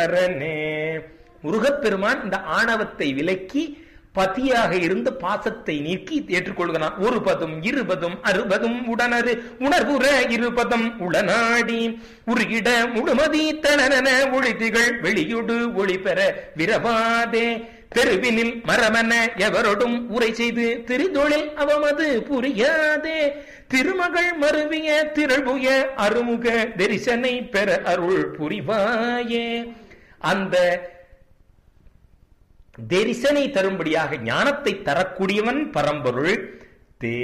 அரணே முருகப்பெருமான் இந்த ஆணவத்தை விலக்கி பதியாக இருந்து பாசத்தை நீக்கி ஏற்றுக்கொள்கிறான் ஒரு பதும் இருபதும் அறுபதும் உடனரு உணர்வுற இருபதம் உளநாடி உருகிட முழுமதி தனன ஒழிதிகள் வெளியுடு ஒளி பெற விரவாதே தெருவினில் மரமன எவரோடும் உரை செய்து திரிதொழில் அவமது புரியாதே திருமகள் மருவிய திரள்புய அருமுக தரிசனை பெற அருள் புரிவாயே அந்த தரிசனை தரும்படியாக ஞானத்தை தரக்கூடியவன் பரம்பொருள்